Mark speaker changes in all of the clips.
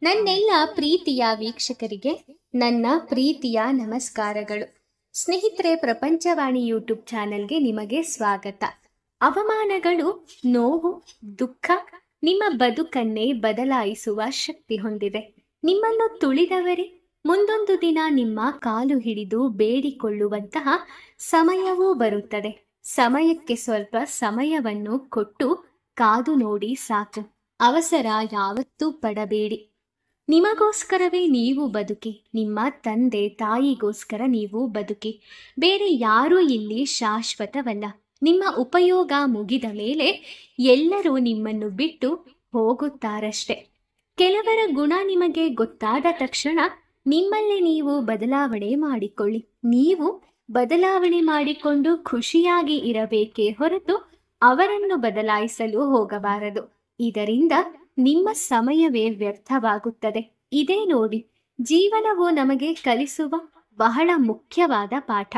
Speaker 1: ನನ್ನೆಲ್ಲ ಪ್ರೀತಿಯ ವೀಕ್ಷಕರಿಗೆ ನನ್ನ ಪ್ರೀತಿಯ ನಮಸ್ಕಾರಗಳು ಸ್ನೇಹಿತರೆ ಪ್ರಪಂಚವಾಣಿ ಯೂಟ್ಯೂಬ್ ಚಾನೆಲ್ಗೆ ನಿಮಗೆ ಸ್ವಾಗತ ಅವಮಾನಗಳು ನೋವು ದುಃಖ ನಿಮ್ಮ ಬದುಕನ್ನೇ ಬದಲಾಯಿಸುವ ಶಕ್ತಿ ಹೊಂದಿದೆ ನಿಮ್ಮನ್ನು ತುಳಿದವರೇ ಮುಂದೊಂದು ದಿನ ನಿಮ್ಮ ಕಾಲು ಹಿಡಿದು ಬೇಡಿಕೊಳ್ಳುವಂತಹ ಸಮಯವೂ ಬರುತ್ತದೆ ಸಮಯಕ್ಕೆ ಸ್ವಲ್ಪ ಸಮಯವನ್ನು ಕೊಟ್ಟು ಕಾದು ನೋಡಿ ಸಾಕು ಅವಸರ ಯಾವತ್ತೂ ಪಡಬೇಡಿ ನಿಮಗೋಸ್ಕರವೇ ನೀವು ಬದುಕಿ ನಿಮ್ಮ ತಂದೆ ತಾಯಿಗೋಸ್ಕರ ನೀವು ಬದುಕಿ ಬೇರೆ ಯಾರೂ ಇಲ್ಲಿ ಶಾಶ್ವತವಲ್ಲ ನಿಮ್ಮ ಉಪಯೋಗ ಮುಗಿದ ಮೇಲೆ ಎಲ್ಲರೂ ನಿಮ್ಮನ್ನು ಬಿಟ್ಟು ಹೋಗುತ್ತಾರಷ್ಟೆ ಕೆಲವರ ಗುಣ ನಿಮಗೆ ಗೊತ್ತಾದ ತಕ್ಷಣ ನಿಮ್ಮಲ್ಲೇ ನೀವು ಬದಲಾವಣೆ ಮಾಡಿಕೊಳ್ಳಿ ನೀವು ಬದಲಾವಣೆ ಮಾಡಿಕೊಂಡು ಖುಷಿಯಾಗಿ ಇರಬೇಕೇ ಹೊರತು ಅವರನ್ನು ಬದಲಾಯಿಸಲು ಹೋಗಬಾರದು ಇದರಿಂದ ನಿಮ್ಮ ಸಮಯವೇ ವ್ಯರ್ಥವಾಗುತ್ತದೆ ಇದೇ ನೋಡಿ ಜೀವನವು ನಮಗೆ ಕಲಿಸುವ ಬಹಳ ಮುಖ್ಯವಾದ ಪಾಠ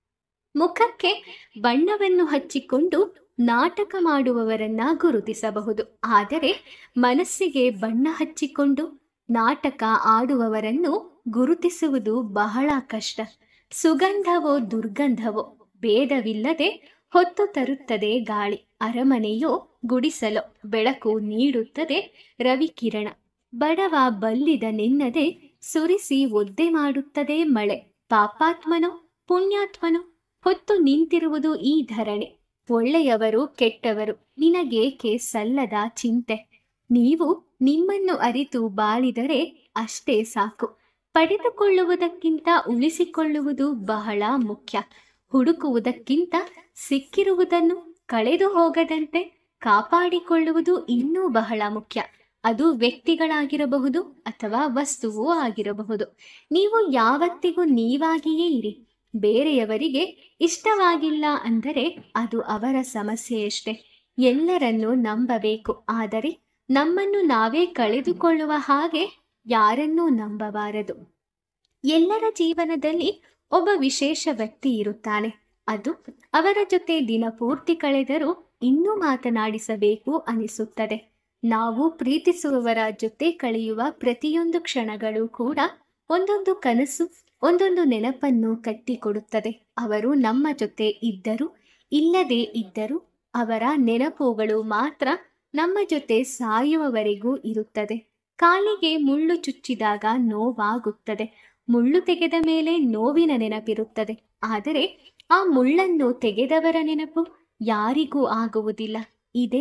Speaker 1: ಮುಖಕ್ಕೆ ಬಣ್ಣವನ್ನು ಹಚ್ಚಿಕೊಂಡು ನಾಟಕ ಮಾಡುವವರನ್ನ ಗುರುತಿಸಬಹುದು ಆದರೆ ಮನಸ್ಸಿಗೆ ಬಣ್ಣ ಹಚ್ಚಿಕೊಂಡು ನಾಟಕ ಆಡುವವರನ್ನು ಗುರುತಿಸುವುದು ಬಹಳ ಕಷ್ಟ ಸುಗಂಧವೋ ದುರ್ಗಂಧವೋ ಭೇದವಿಲ್ಲದೆ ಹೊತ್ತು ತರುತ್ತದೆ ಗಾಳಿ ಅರಮನೆಯೋ ಗುಡಿಸಲೋ ಬೆಳಕು ನೀಡುತ್ತದೆ ರವಿಕಿರಣ ಬಡವ ಬಲ್ಲಿದ ನೆನ್ನದೆ ಸುರಿಸಿ ಒದ್ದೆ ಮಾಡುತ್ತದೆ ಮಳೆ ಪಾಪಾತ್ಮನೋ ಪುಣ್ಯಾತ್ಮನೋ ಹೊತ್ತು ನಿಂತಿರುವುದು ಈ ಧರಣಿ ಒಳ್ಳೆಯವರು ಕೆಟ್ಟವರು ನಿನಗೇಕೆ ಸಲ್ಲದ ಚಿಂತೆ ನೀವು ನಿಮ್ಮನ್ನು ಅರಿತು ಬಾಳಿದರೆ ಅಷ್ಟೇ ಸಾಕು ಪಡೆದುಕೊಳ್ಳುವುದಕ್ಕಿಂತ ಉಳಿಸಿಕೊಳ್ಳುವುದು ಬಹಳ ಮುಖ್ಯ ಹುಡುಕುವುದಕ್ಕಿಂತ ಸಿಕ್ಕಿರುವುದನ್ನು ಕಳೆದು ಹೋಗದಂತೆ ಕಾಪಾಡಿಕೊಳ್ಳುವುದು ಇನ್ನೂ ಬಹಳ ಮುಖ್ಯ ಅದು ವ್ಯಕ್ತಿಗಳಾಗಿರಬಹುದು ಅಥವಾ ವಸ್ತುವೂ ಆಗಿರಬಹುದು ನೀವು ಯಾವತ್ತಿಗೂ ನೀವಾಗಿಯೇ ಇರಿ ಬೇರೆಯವರಿಗೆ ಇಷ್ಟವಾಗಿಲ್ಲ ಅಂದರೆ ಅದು ಅವರ ಸಮಸ್ಯೆಯಷ್ಟೇ ಎಲ್ಲರನ್ನೂ ನಂಬಬೇಕು ಆದರೆ ನಮ್ಮನ್ನು ನಾವೇ ಕಳೆದುಕೊಳ್ಳುವ ಹಾಗೆ ಯಾರನ್ನೂ ನಂಬಬಾರದು ಎಲ್ಲರ ಜೀವನದಲ್ಲಿ ಒಬ್ಬ ವಿಶೇಷ ವ್ಯಕ್ತಿ ಇರುತ್ತಾನೆ ಅದು ಅವರ ಜೊತೆ ದಿನಪೂರ್ತಿ ಕಳೆದರೂ ಇನ್ನೂ ಮಾತನಾಡಿಸಬೇಕು ಅನಿಸುತ್ತದೆ ನಾವು ಪ್ರೀತಿಸುವವರ ಜೊತೆ ಕಳೆಯುವ ಪ್ರತಿಯೊಂದು ಕ್ಷಣಗಳು ಕೂಡ ಒಂದೊಂದು ಕನಸು ಒಂದೊಂದು ನೆನಪನ್ನು ಕಟ್ಟಿಕೊಡುತ್ತದೆ ಅವರು ನಮ್ಮ ಜೊತೆ ಇದ್ದರು ಇಲ್ಲದೇ ಇದ್ದರು ಅವರ ನೆನಪುಗಳು ಮಾತ್ರ ನಮ್ಮ ಜೊತೆ ಸಾಯುವವರೆಗೂ ಇರುತ್ತದೆ ಕಾಲಿಗೆ ಮುಳ್ಳು ಚುಚ್ಚಿದಾಗ ನೋವಾಗುತ್ತದೆ ಮುಳ್ಳು ತೆಗೆದ ಮೇಲೆ ನೋವಿನ ನೆನಪಿರುತ್ತದೆ ಆದರೆ ಆ ಮುಳ್ಳನ್ನು ತೆಗೆದವರ ನೆನಪು ಯಾರಿಗೂ ಆಗುವುದಿಲ್ಲ ಇದೇ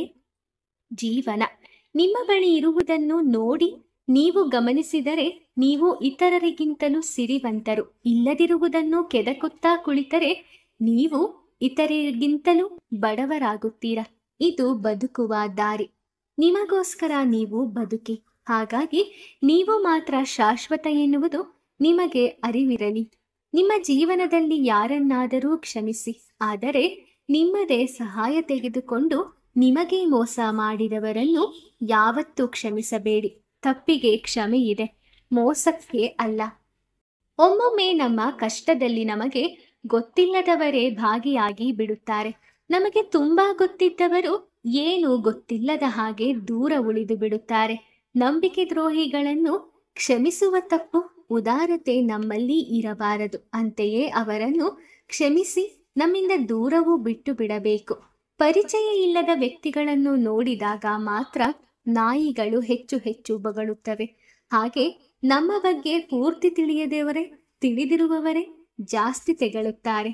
Speaker 1: ಜೀವನ ನಿಮ್ಮ ಬಳಿ ಇರುವುದನ್ನು ನೋಡಿ ನೀವು ಗಮನಿಸಿದರೆ ನೀವು ಇತರರಿಗಿಂತಲೂ ಸಿರಿವಂತರು ಇಲ್ಲದಿರುವುದನ್ನು ಕೆದಕುತ್ತಾ ಕುಳಿತರೆ ನೀವು ಇತರರಿಗಿಂತಲೂ ಬಡವರಾಗುತ್ತೀರಾ ಇದು ಬದುಕುವ ದಾರಿ ನಿಮಗೋಸ್ಕರ ನೀವು ಬದುಕಿ ಹಾಗಾಗಿ ನೀವು ಮಾತ್ರ ಶಾಶ್ವತ ಎನ್ನುವುದು ನಿಮಗೆ ಅರಿವಿರಲಿ ನಿಮ್ಮ ಜೀವನದಲ್ಲಿ ಯಾರನ್ನಾದರೂ ಕ್ಷಮಿಸಿ ಆದರೆ ನಿಮ್ಮದೇ ಸಹಾಯ ತೆಗೆದುಕೊಂಡು ನಿಮಗೆ ಮೋಸ ಮಾಡಿದವರನ್ನು ಯಾವತ್ತೂ ಕ್ಷಮಿಸಬೇಡಿ ತಪ್ಪಿಗೆ ಕ್ಷಮೆ ಇದೆ ಮೋಸಕ್ಕೆ ಅಲ್ಲ ಒಮ್ಮೊಮ್ಮೆ ನಮ್ಮ ಕಷ್ಟದಲ್ಲಿ ನಮಗೆ ಗೊತ್ತಿಲ್ಲದವರೇ ಭಾಗಿಯಾಗಿ ಬಿಡುತ್ತಾರೆ ನಮಗೆ ತುಂಬಾ ಗೊತ್ತಿದ್ದವರು ಏನು ಗೊತ್ತಿಲ್ಲದ ಹಾಗೆ ದೂರ ಉಳಿದು ಬಿಡುತ್ತಾರೆ ನಂಬಿಕೆ ದ್ರೋಹಿಗಳನ್ನು ಕ್ಷಮಿಸುವ ತಪ್ಪು ಉದಾರತೆ ನಮ್ಮಲ್ಲಿ ಇರಬಾರದು ಅಂತೆಯೇ ಅವರನ್ನು ಕ್ಷಮಿಸಿ ನಮ್ಮಿಂದ ದೂರವೂ ಬಿಟ್ಟು ಬಿಡಬೇಕು ಪರಿಚಯ ಇಲ್ಲದ ವ್ಯಕ್ತಿಗಳನ್ನು ನೋಡಿದಾಗ ಮಾತ್ರ ನಾಯಿಗಳು ಹೆಚ್ಚು ಹೆಚ್ಚು ಬಗಳುತ್ತವೆ ಹಾಗೆ ನಮ್ಮ ಬಗ್ಗೆ ಪೂರ್ತಿ ತಿಳಿಯದವರೇ ತಿಳಿದಿರುವವರೇ ಜಾಸ್ತಿ ತೆಗಳುತ್ತಾರೆ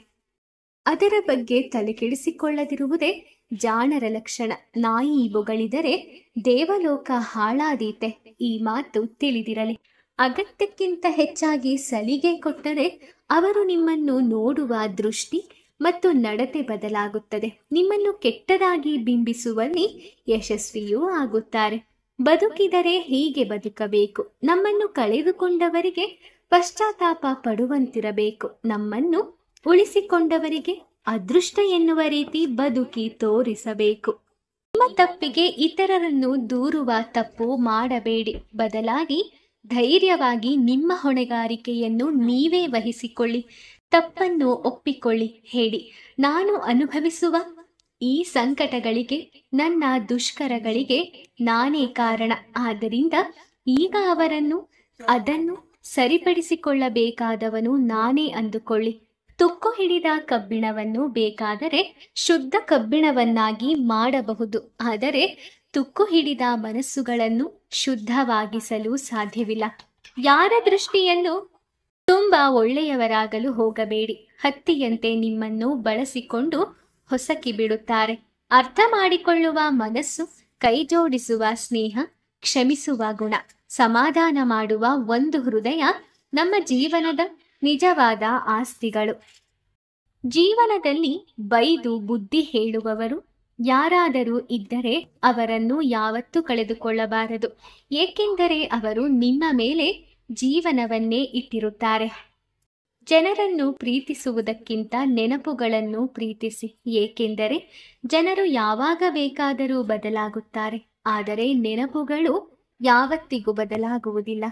Speaker 1: ಅದರ ಬಗ್ಗೆ ತಲೆಕೆಡಿಸಿಕೊಳ್ಳದಿರುವುದೇ ಜಾಣರ ಲಕ್ಷಣ ನಾಯಿ ಬೊಗಳಿದರೆ ದೇವಲೋಕ ಹಾಳಾದೀತೆ ಈ ಮಾತು ತಿಳಿದಿರಲಿ ಅಗತ್ಯಕ್ಕಿಂತ ಹೆಚ್ಚಾಗಿ ಸಲಿಗೆ ಕೊಟ್ಟರೆ ಅವರು ನಿಮ್ಮನ್ನು ನೋಡುವ ದೃಷ್ಟಿ ಮತ್ತು ನಡತೆ ಬದಲಾಗುತ್ತದೆ ನಿಮ್ಮನ್ನು ಕೆಟ್ಟದಾಗಿ ಬಿಂಬಿಸುವಲ್ಲಿ ಯಶಸ್ವಿಯೂ ಆಗುತ್ತಾರೆ ಬದುಕಿದರೆ ಹೀಗೆ ಬದುಕಬೇಕು ನಮ್ಮನ್ನು ಕಳೆದುಕೊಂಡವರಿಗೆ ಪಶ್ಚಾತ್ತಾಪ ಪಡುವಂತಿರಬೇಕು ನಮ್ಮನ್ನು ಉಳಿಸಿಕೊಂಡವರಿಗೆ ಅದೃಷ್ಟ ಎನ್ನುವ ರೀತಿ ಬದುಕಿ ತೋರಿಸಬೇಕು ನಿಮ್ಮ ತಪ್ಪಿಗೆ ಇತರರನ್ನು ದೂರುವ ತಪ್ಪು ಮಾಡಬೇಡಿ ಬದಲಾಗಿ ಧೈರ್ಯವಾಗಿ ನಿಮ್ಮ ಹೊಣೆಗಾರಿಕೆಯನ್ನು ನೀವೇ ವಹಿಸಿಕೊಳ್ಳಿ ತಪ್ಪನ್ನು ಒಪ್ಪಿಕೊಳ್ಳಿ ಹೇಳಿ ನಾನು ಅನುಭವಿಸುವ ಈ ಸಂಕಟಗಳಿಗೆ ನನ್ನ ದುಷ್ಕರಗಳಿಗೆ ನಾನೇ ಕಾರಣ ಆದ್ದರಿಂದ ಈಗ ಅವರನ್ನು ಅದನ್ನು ಸರಿಪಡಿಸಿಕೊಳ್ಳಬೇಕಾದವನು ನಾನೇ ಅಂದುಕೊಳ್ಳಿ ತುಕ್ಕು ಹಿಡಿದ ಕಬ್ಬಿಣವನ್ನು ಬೇಕಾದರೆ ಶುದ್ಧ ಕಬ್ಬಿಣವನ್ನಾಗಿ ಮಾಡಬಹುದು ಆದರೆ ತುಕ್ಕು ಹಿಡಿದ ಮನಸ್ಸುಗಳನ್ನು ಶುದ್ಧವಾಗಿಸಲು ಸಾಧ್ಯವಿಲ್ಲ ಯಾರ ದೃಷ್ಟಿಯಲ್ಲೂ ತುಂಬಾ ಒಳ್ಳೆಯವರಾಗಲು ಹೋಗಬೇಡಿ ಹತ್ತಿಯಂತೆ ನಿಮ್ಮನ್ನು ಬಳಸಿಕೊಂಡು ಹೊಸಕಿ ಬಿಡುತ್ತಾರೆ ಅರ್ಥ ಮಾಡಿಕೊಳ್ಳುವ ಮನಸ್ಸು ಕೈಜೋಡಿಸುವ ಸ್ನೇಹ ಕ್ಷಮಿಸುವ ಗುಣ ಸಮಾಧಾನ ಮಾಡುವ ಒಂದು ಹೃದಯ ನಮ್ಮ ಜೀವನದ ನಿಜವಾದ ಆಸ್ತಿಗಳು ಜೀವನದಲ್ಲಿ ಬೈದು ಬುದ್ಧಿ ಹೇಳುವವರು ಯಾರಾದರೂ ಇದ್ದರೆ ಅವರನ್ನು ಯಾವತ್ತೂ ಕಳೆದುಕೊಳ್ಳಬಾರದು ಏಕೆಂದರೆ ಅವರು ನಿಮ್ಮ ಮೇಲೆ ಜೀವನವನ್ನೇ ಇಟ್ಟಿರುತ್ತಾರೆ ಜನರನ್ನು ಪ್ರೀತಿಸುವುದಕ್ಕಿಂತ ನೆನಪುಗಳನ್ನು ಪ್ರೀತಿಸಿ ಏಕೆಂದರೆ ಜನರು ಯಾವಾಗ ಬೇಕಾದರೂ ಬದಲಾಗುತ್ತಾರೆ ಆದರೆ ನೆನಪುಗಳು ಯಾವತ್ತಿಗೂ ಬದಲಾಗುವುದಿಲ್ಲ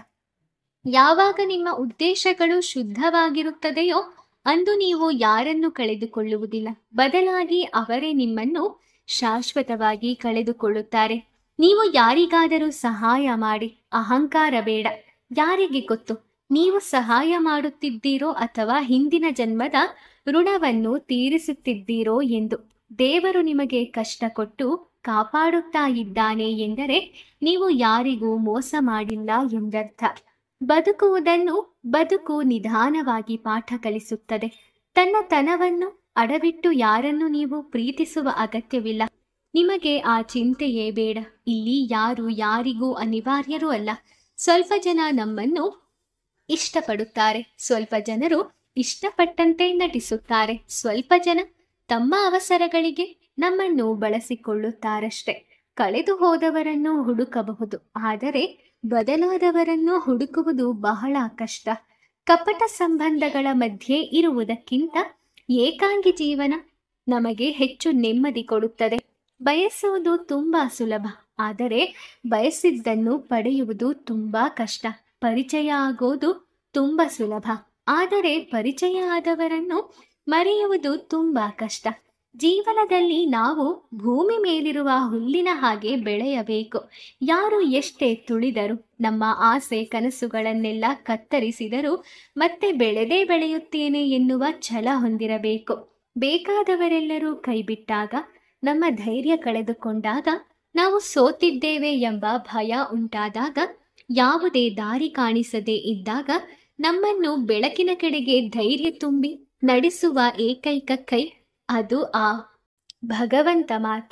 Speaker 1: ಯಾವಾಗ ನಿಮ್ಮ ಉದ್ದೇಶಗಳು ಶುದ್ಧವಾಗಿರುತ್ತದೆಯೋ ಅಂದು ನೀವು ಯಾರನ್ನು ಕಳೆದುಕೊಳ್ಳುವುದಿಲ್ಲ ಬದಲಾಗಿ ಅವರೇ ನಿಮ್ಮನ್ನು ಶಾಶ್ವತವಾಗಿ ಕಳೆದುಕೊಳ್ಳುತ್ತಾರೆ ನೀವು ಯಾರಿಗಾದರೂ ಸಹಾಯ ಮಾಡಿ ಅಹಂಕಾರ ಬೇಡ ಯಾರಿಗೆ ಗೊತ್ತು ನೀವು ಸಹಾಯ ಮಾಡುತ್ತಿದ್ದೀರೋ ಅಥವಾ ಹಿಂದಿನ ಜನ್ಮದ ಋಣವನ್ನು ತೀರಿಸುತ್ತಿದ್ದೀರೋ ಎಂದು ದೇವರು ನಿಮಗೆ ಕಷ್ಟ ಕೊಟ್ಟು ಕಾಪಾಡುತ್ತಾ ಇದ್ದಾನೆ ಎಂದರೆ ನೀವು ಯಾರಿಗೂ ಮೋಸ ಮಾಡಿಲ್ಲ ಎಂದರ್ಥ ಬದುಕುವುದನ್ನು ಬದುಕು ನಿಧಾನವಾಗಿ ಪಾಠ ಕಲಿಸುತ್ತದೆ ತನ್ನ ತನವನ್ನು ಅಡವಿಟ್ಟು ಯಾರನ್ನು ನೀವು ಪ್ರೀತಿಸುವ ಅಗತ್ಯವಿಲ್ಲ ನಿಮಗೆ ಆ ಚಿಂತೆಯೇ ಬೇಡ ಇಲ್ಲಿ ಯಾರು ಯಾರಿಗೂ ಅನಿವಾರ್ಯರೂ ಅಲ್ಲ ಸ್ವಲ್ಪ ಜನ ನಮ್ಮನ್ನು ಇಷ್ಟಪಡುತ್ತಾರೆ ಸ್ವಲ್ಪ ಜನರು ಇಷ್ಟಪಟ್ಟಂತೆ ನಟಿಸುತ್ತಾರೆ ಸ್ವಲ್ಪ ಜನ ತಮ್ಮ ಅವಸರಗಳಿಗೆ ನಮ್ಮನ್ನು ಬಳಸಿಕೊಳ್ಳುತ್ತಾರಷ್ಟೆ ಕಳೆದು ಹೋದವರನ್ನು ಹುಡುಕಬಹುದು ಆದರೆ ಬದಲಾದವರನ್ನು ಹುಡುಕುವುದು ಬಹಳ ಕಷ್ಟ ಕಪಟ ಸಂಬಂಧಗಳ ಮಧ್ಯೆ ಇರುವುದಕ್ಕಿಂತ ಏಕಾಂಗಿ ಜೀವನ ನಮಗೆ ಹೆಚ್ಚು ನೆಮ್ಮದಿ ಕೊಡುತ್ತದೆ ಬಯಸುವುದು ತುಂಬಾ ಸುಲಭ ಆದರೆ ಬಯಸಿದ್ದನ್ನು ಪಡೆಯುವುದು ತುಂಬಾ ಕಷ್ಟ ಪರಿಚಯ ಆಗೋದು ತುಂಬಾ ಸುಲಭ ಆದರೆ ಪರಿಚಯ ಆದವರನ್ನು ಮರೆಯುವುದು ತುಂಬಾ ಕಷ್ಟ ಜೀವನದಲ್ಲಿ ನಾವು ಭೂಮಿ ಮೇಲಿರುವ ಹುಲ್ಲಿನ ಹಾಗೆ ಬೆಳೆಯಬೇಕು ಯಾರು ಎಷ್ಟೇ ತುಳಿದರು ನಮ್ಮ ಆಸೆ ಕನಸುಗಳನ್ನೆಲ್ಲ ಕತ್ತರಿಸಿದರೂ ಮತ್ತೆ ಬೆಳೆದೇ ಬೆಳೆಯುತ್ತೇನೆ ಎನ್ನುವ ಛಲ ಹೊಂದಿರಬೇಕು ಬೇಕಾದವರೆಲ್ಲರೂ ಕೈಬಿಟ್ಟಾಗ ನಮ್ಮ ಧೈರ್ಯ ಕಳೆದುಕೊಂಡಾಗ ನಾವು ಸೋತಿದ್ದೇವೆ ಎಂಬ ಭಯ ಉಂಟಾದಾಗ ಯಾವುದೇ ದಾರಿ ಕಾಣಿಸದೇ ಇದ್ದಾಗ ನಮ್ಮನ್ನು ಬೆಳಕಿನ ಕಡೆಗೆ ಧೈರ್ಯ ತುಂಬಿ ನಡೆಸುವ ಏಕೈಕ ಕೈ ಅದು ಆ ಭಗವಂತ ಮಾತ್ರ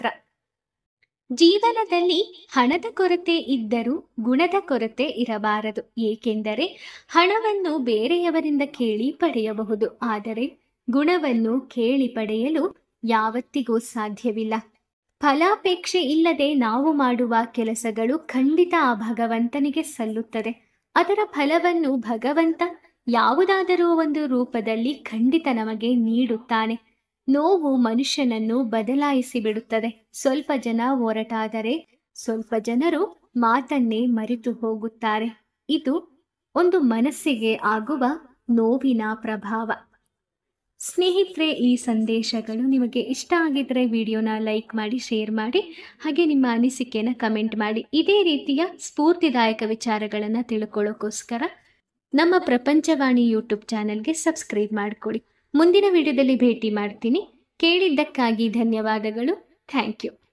Speaker 1: ಜೀವನದಲ್ಲಿ ಹಣದ ಕೊರತೆ ಇದ್ದರೂ ಗುಣದ ಕೊರತೆ ಇರಬಾರದು ಏಕೆಂದರೆ ಹಣವನ್ನು ಬೇರೆಯವರಿಂದ ಕೇಳಿ ಪಡೆಯಬಹುದು ಆದರೆ ಗುಣವನ್ನು ಕೇಳಿ ಪಡೆಯಲು ಯಾವತ್ತಿಗೂ ಸಾಧ್ಯವಿಲ್ಲ ಫಲಾಪೇಕ್ಷೆ ಇಲ್ಲದೆ ನಾವು ಮಾಡುವ ಕೆಲಸಗಳು ಖಂಡಿತ ಆ ಭಗವಂತನಿಗೆ ಸಲ್ಲುತ್ತದೆ ಅದರ ಫಲವನ್ನು ಭಗವಂತ ಯಾವುದಾದರೂ ಒಂದು ರೂಪದಲ್ಲಿ ಖಂಡಿತ ನಮಗೆ ನೀಡುತ್ತಾನೆ ನೋವು ಮನುಷ್ಯನನ್ನು ಬದಲಾಯಿಸಿ ಬಿಡುತ್ತದೆ ಸ್ವಲ್ಪ ಜನ ಹೊರಟಾದರೆ ಸ್ವಲ್ಪ ಜನರು ಮಾತನ್ನೇ ಮರೆತು ಹೋಗುತ್ತಾರೆ ಇದು ಒಂದು ಮನಸ್ಸಿಗೆ ಆಗುವ ನೋವಿನ ಪ್ರಭಾವ ಸ್ನೇಹಿತರೆ ಈ ಸಂದೇಶಗಳು ನಿಮಗೆ ಇಷ್ಟ ಆಗಿದ್ರೆ ವಿಡಿಯೋನ ಲೈಕ್ ಮಾಡಿ ಶೇರ್ ಮಾಡಿ ಹಾಗೆ ನಿಮ್ಮ ಅನಿಸಿಕೆಯನ್ನು ಕಮೆಂಟ್ ಮಾಡಿ ಇದೇ ರೀತಿಯ ಸ್ಫೂರ್ತಿದಾಯಕ ವಿಚಾರಗಳನ್ನು ತಿಳ್ಕೊಳ್ಳೋಕ್ಕೋಸ್ಕರ ನಮ್ಮ ಪ್ರಪಂಚವಾಣಿ ಯೂಟ್ಯೂಬ್ ಚಾನಲ್ಗೆ ಸಬ್ಸ್ಕ್ರೈಬ್ ಮಾಡಿಕೊಡಿ ಮುಂದಿನ ವಿಡಿಯೋದಲ್ಲಿ ಭೇಟಿ ಮಾಡ್ತೀನಿ ಕೇಳಿದ್ದಕ್ಕಾಗಿ ಧನ್ಯವಾದಗಳು ಥ್ಯಾಂಕ್ ಯು